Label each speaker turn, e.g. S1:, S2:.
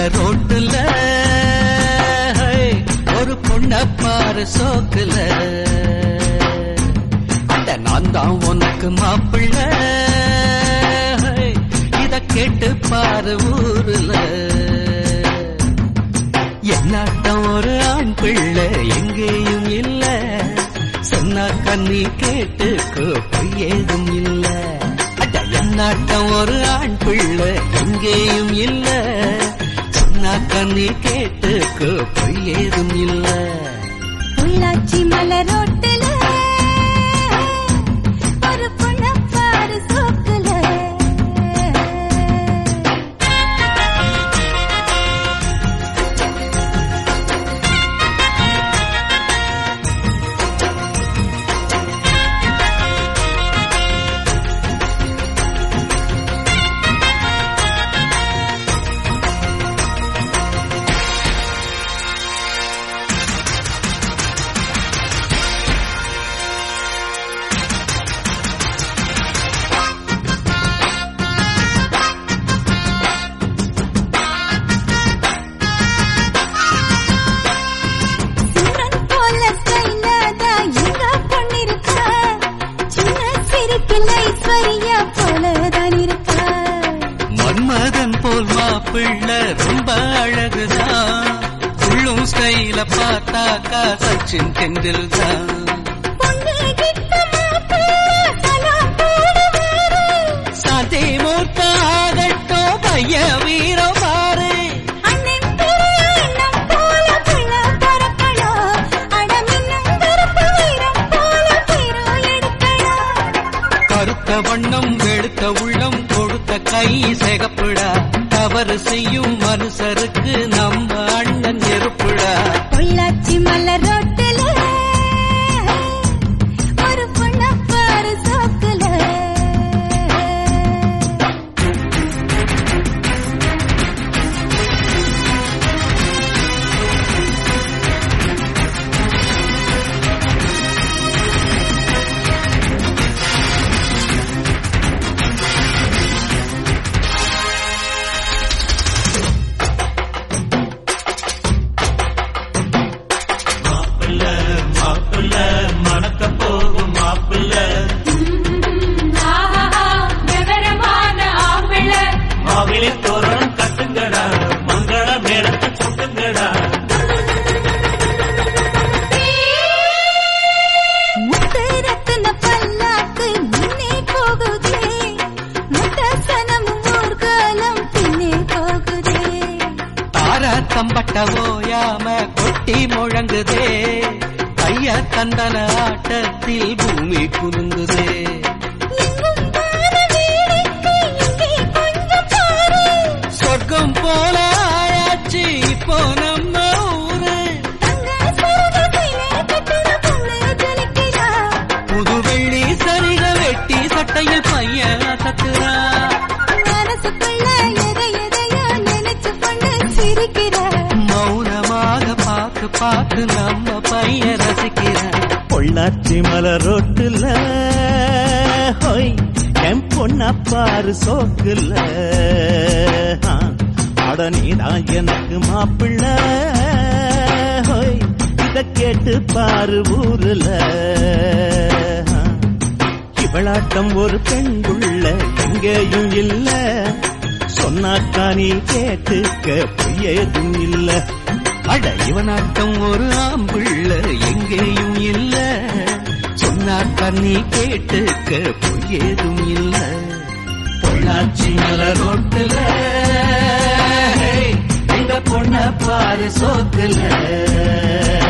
S1: மலர் ரோட்டுல ஒரு பொண்ண பாரு சோக்குல அட நான் தான் உனக்கு மாப்பிள்ள இத கேட்டு பாரு ஊருல என்னாட்டம் ஒரு ஆண் பிள்ளை எங்கேயும் இல்ல சொன்னா கண்ணி கேட்டுக்கோ பொய் ஏதும் இல்ல அட என்னாட்டம் ஒரு ஆண் பிள்ளை எங்கேயும் இல்ல சொன்னா கண்ணி கேட்டுக்கோ பொய் ஏதும் இல்ல
S2: உள்ளாச்சி மலரோட்டுல ஒரு பொண்ண பாரு சோக்குல சிம்ரன் போல ஸ்டைலாதா எங்க பொண்ணிருக்கா சின்ன சிரிப்பில் ஐஸ்வர்யா போலதான் இருக்கா
S1: மன்மதன் போல் மாப்பிள்ள ரொம்ப அழகுதான் உள்ளும் ஸ்டைல பார்த்தாக்கா சச்சின் தெண்டுல்தான்
S2: பொண்ணு கிட்ட மாப்பிள்ளை சலாம் போடுவாரு
S1: சாந்தே மூர்த்த ஆகட்டும் பைய வீரம் பாரு
S2: அண்ணன் பெரிய அண்ணன் போல பிள்ளை பிறக்கணும் அடமின்னும் கருப்பு வீரம் போல தீரோ எடுக்கணும்
S1: கருத்த வண்ணம் வெளுத்த உள்ளம் கொடுத்த கை செகப்புடா தவறு செய்யும் மனுஷருக்கு நம்ம அண்ணன் நெருப்புடா
S2: பொள்ளாச்சி மலர் ரோட்டுல ஒரு பொண்ண பாரு சோக்குல
S3: மாவிலே தோரணம் கட்டுங்கடா மங்கள மேளத்தை கொட்டுங்கடா
S2: முத்து ரத்தின பல்லாக்கு முன்னே போகுதே முத்தசனம் ஊர்காலம் பின்னே போகுதே
S1: தார தம்பட்ட ஓயாம கொட்டி முழங்குதே கைய தந்தன ஆட்டத்தில் பூமி குலுங்குதே
S2: எங்கும் பார வேடிக்கை இங்கே கொஞ்சம் பாரு
S1: சொர்க்கம் போல ஆயாச்சு இப்போ நம்ம ஊரு
S2: தங்க சரகத்திலே கட்டின பொண்ணு ஜொலிக்கிறா
S1: புது வெள்ளி சரிக வெட்டி சட்டையில் பையன் அசத்துறா
S2: மனசுக்குள்ள எதை எதையோ நினைச்சு பொண்ணு சிரிக்கிறா
S1: மௌனமாக பார்த்து பார்த்து நம்ம பையன் ரசிக்கிறான்
S3: பொள்ளாச்சி மலர் ரோட்டுல ஹோய் என் பொண்ண பாரு சோக்குல ஆ, அட நீதான் எனக்கு மாப்பிள்ள ஹோய் இத கேட்டு பாரு ஊருல ஆ, இவளாட்டம் ஒரு பெண்குள்ள எங்கேயும் இல்ல சொன்னாக்கா நீ கேட்டுக்க பொய்யேதும் இல்ல
S1: அட இவனாட்டம் ஒரு ஆம்புள்ள எங்கேயும் இல்ல சொன்னார் தண்ணி கேட்டுக்க பொய் ஏதும் இல்ல பொள்ளாச்சி மலர் ரோட்டுல எங்க பொண்ண பாரு சோத்துல